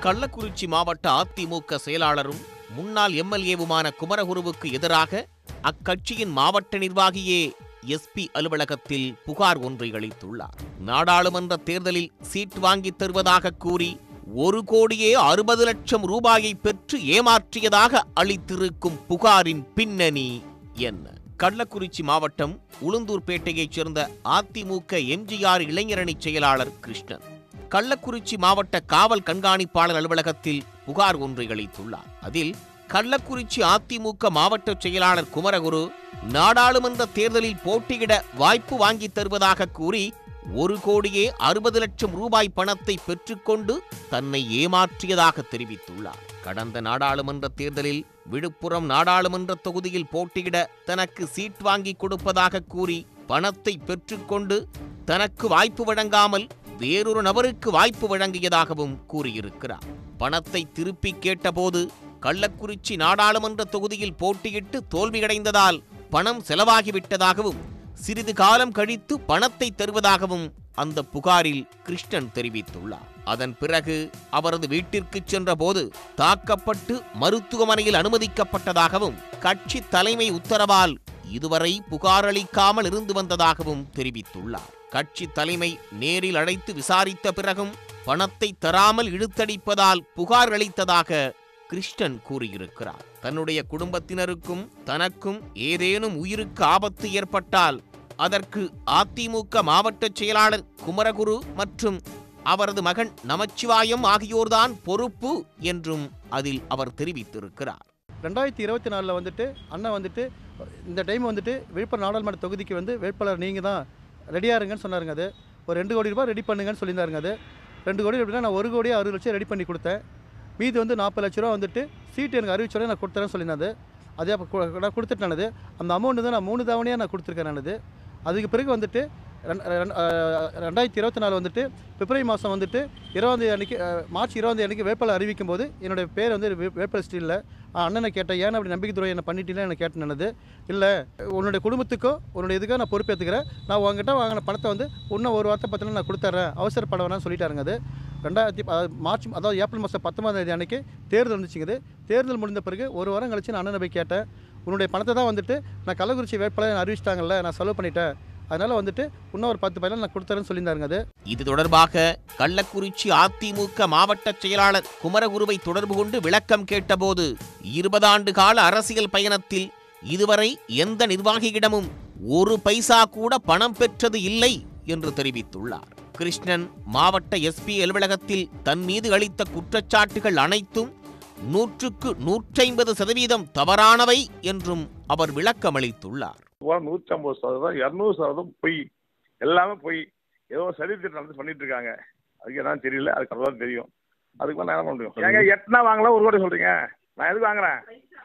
கள்ளக்குறிச்சி மாவட்ட அதிமுக செயலாளரும் முன்னாள் எம்எல்ஏவுமான குமரகுருவுக்கு எதிராக அக்கட்சியின் மாவட்ட நிர்வாகியே எஸ்பி அலுவலகத்தில் புகார் ஒன்றை அளித்துள்ளார் நாடாளுமன்ற தேர்தலில் சீட் வாங்கித் தருவதாக கூறி ஒரு கோடியே அறுபது லட்சம் ரூபாயை பெற்று ஏமாற்றியதாக அளித்திருக்கும் புகாரின் பின்னணி என்ன கள்ளக்குறிச்சி மாவட்டம் உளுந்தூர்பேட்டையைச் சேர்ந்த அதிமுக எம்ஜிஆர் இளைஞரணி செயலாளர் கிருஷ்ணன் கள்ளக்குறிச்சி மாவட்ட காவல் கண்காணிப்பாளர் அலுவலகத்தில் புகார் ஒன்றை அளித்துள்ளார் அதில் கள்ளக்குறிச்சி அதிமுக மாவட்ட செயலாளர் குமரகுரு நாடாளுமன்ற தேர்தலில் போட்டியிட வாய்ப்பு வாங்கித் தருவதாக கூறி ஒரு கோடியே அறுபது லட்சம் ரூபாய் பணத்தை பெற்றுக்கொண்டு தன்னை ஏமாற்றியதாக தெரிவித்துள்ளார் கடந்த நாடாளுமன்ற தேர்தலில் விழுப்புரம் நாடாளுமன்ற தொகுதியில் போட்டியிட தனக்கு சீட் வாங்கி கொடுப்பதாக கூறி பணத்தை பெற்றுக்கொண்டு தனக்கு வாய்ப்பு வழங்காமல் வேறொரு நபருக்கு வாய்ப்பு வழங்கியதாகவும் கூறியிருக்கிறார் பணத்தை திருப்பி கேட்டபோது கள்ளக்குறிச்சி நாடாளுமன்ற தொகுதியில் போட்டியிட்டு தோல்வியடைந்ததால் பணம் செலவாகிவிட்டதாகவும் சிறிது காலம் கழித்து பணத்தை தருவதாகவும் அந்த புகாரில் கிருஷ்ணன் தெரிவித்துள்ளார் அதன் பிறகு அவரது வீட்டிற்கு சென்றபோது தாக்கப்பட்டு மருத்துவமனையில் அனுமதிக்கப்பட்டதாகவும் கட்சி தலைமை உத்தரவால் இதுவரை புகார் அளிக்காமல் இருந்து வந்ததாகவும் தெரிவித்துள்ளார் கட்சி தலைமை நேரில் அழைத்து விசாரித்த பிறகும் பணத்தை தராமல் இழுத்தடிப்பதால் புகார் அளித்ததாக கிருஷ்ணன் கூறியிருக்கிறார் தன்னுடைய குடும்பத்தினருக்கும் தனக்கும் ஏதேனும் உயிருக்கு ஆபத்து ஏற்பட்டால் அதற்கு அதிமுக மாவட்ட செயலாளர் குமரகுரு மற்றும் அவரது மகன் நமச்சிவாயம் ஆகியோர்தான் பொறுப்பு என்றும் அதில் அவர் தெரிவித்திருக்கிறார் ரெண்டாயிரத்தி இருபத்தி நாலில் வந்துட்டு அண்ணன் வந்துட்டு இந்த டைம் வந்துட்டு விழுப்புரம் நாடாளுமன்ற தொகுதிக்கு வந்து வேட்பாளர் நீங்கள் தான் ரெடியாக இருங்கன்னு சொன்னாருங்க அது ஒரு ரெண்டு கோடி ரூபாய் ரெடி பண்ணுங்கன்னு சொல்லியிருந்தாருங்க அது ரெண்டு கோடி எப்படின்னா நான் ஒரு கோடியே அறுபது லட்சம் ரெடி பண்ணி கொடுத்தேன் மீதி வந்து நாற்பது லட்ச ரூபா வந்துட்டு சீட்டு எனக்கு அறிவிச்சோடனே நான் கொடுத்துறேன்னு சொல்லியிருந்தது அதே அப்போ கு- நான் கொடுத்துட்டேனது அந்த அமௌண்ட் தான் நான் மூணு தவணையாக நான் கொடுத்துருக்கேன் நானது அதுக்கு பிறகு வந்துட்டு ரெண்- ரெண்- அஹ் ரெண்டாயிரத்தி இருபத்தி நாலு வந்துட்டு பிப்ரவரி மாதம் வந்துட்டு இருபதாந்தேதி அன்றைக்கி மார்ச் இருபதாந்தேதி அன்றைக்கி வேட்பாளர் அறிவிக்கும் போது என்னுடைய பேர் வந்து வே- வேட்பாளர் ஸ்டீலில் அண்ணனை கேட்டேன் ஏன் அப்படி நம்பிக்கை துறை என்ன பண்ணிட்டீங்களா எனக்கு கேட்டேன் என்னது இல்லை உன்னுடைய குடும்பத்துக்கோ உன்னுடைய இதுக்கோ நான் பொறுப்பேற்றுக்கிறேன் நான் உங்ககிட்ட வாங்கின பணத்தை வந்து இன்னும் ஒரு வாரத்தை பத்தின நான் கொடுத்துட்றேன் அவசரப்பட வேணாம்னு சொல்லிட்டாருங்க அது ரெண்டாயிரத்தி அதாவது மார்ச் அதாவது ஏப்ரல் மாதம் பத்தொன்பதாம் தேதி அன்றைக்கி தேர்தல் வந்துச்சுங்குது தேர்தல் முடிந்த பிறகு ஒரு வாரம் கழிச்சு நான் அண்ணனை போய் கேட்டேன் உன்னுடைய பணத்தை தான் வந்துட்டு நான் கள்ளக்குறிச்சி வேட்பாளர் அறிவிச்சிட்டாங்கல்ல நான் செலவு பண்ணிட்டேன் அதனால் வந்துட்டு இன்னும் ஒரு பத்து பையன் நான் கொடுத்துறேன்னு சொல்லியிருந்தாருங்க அது இது தொடர்பாக கள்ளக்குறிச்சி அதிமுக மாவட்ட செயலாளர் குமரகுருவை தொடர்பு கொண்டு விளக்கம் கேட்டபோது இருபதாண்டு கால அரசியல் பயணத்தில் இதுவரை எந்த நிர்வாகியிடமும் ஒரு பைசா கூட பணம் பெற்றது இல்லை என்று தெரிவித்துள்ளார் கிருஷ்ணன் மாவட்ட எஸ்பி அலுவலகத்தில் தன் மீது அளித்த குற்றச்சாட்டுகள் அனைத்தும் நூற்றுக்கு நூற்றைம்பது சதவீதம் தவறானவை என்றும் அவர் விளக்கமளித்துள்ளார் நூற்றி ஐம்பது சதவீதம் இரநூறு சதவீதம் பொய் எல்லாமே பொய் ஏதோ சரித்திரம் நடந்து பண்ணிட்டு இருக்காங்க அதுக்கு என்னன்னு தெரியல அதுக்கு அதான் தெரியும் அதுக்கு மேல நான் என்ன பண்ண முடியும் ஏங்க எட்டுனா வாங்கலாம் ஒரு கோடி சொல்றீங்க நான் எதுக்கு வாங்குறேன்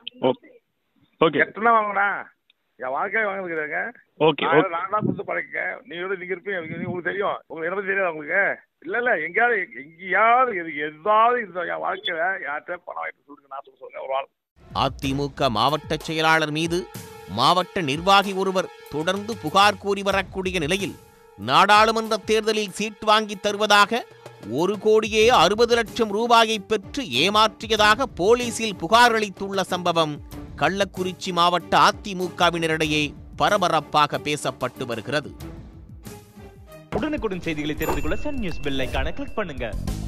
ஓகே எட்டுனா வாங்கினா என் வாழ்க்கையை வாங்கிருக்கிறேங்க ஓகே நான் நான் தான் கொடுத்து பழக்க நீங்க வந்து நீங்க இருப்பீங்க எனக்கு- உங்களுக்கு தெரியும் உங்களுக்கு என்ன பத்தி தெரியாது உங்களுக்கு இல்ல இல்ல எங்கேயாவது எங்கேயாவது எது எதாவது இந்த என் வாழ்க்கையில யார்கிட்ட பணம் வாங்கிட்டு சொல்லுங்க நான் சொல்ல சொல்லுங்க ஒரு ஆள் அதிமுக மாவட்ட செயலாளர் மீது மாவட்ட நிர்வாகி ஒருவர் தொடர்ந்து புகார் கூறி வரக்கூடிய நிலையில் நாடாளுமன்ற தேர்தலில் சீட் வாங்கி தருவதாக ஒரு கோடியே அறுபது லட்சம் ரூபாயை பெற்று ஏமாற்றியதாக போலீசில் புகார் அளித்துள்ள சம்பவம் கள்ளக்குறிச்சி மாவட்ட அதிமுகவினரிடையே பரபரப்பாக பேசப்பட்டு வருகிறது உடனுக்குடன் செய்திகளை தெரிந்து கொள்ள சன் நியூஸ் பெல் ஐகானை கிளிக் பண்ணுங்க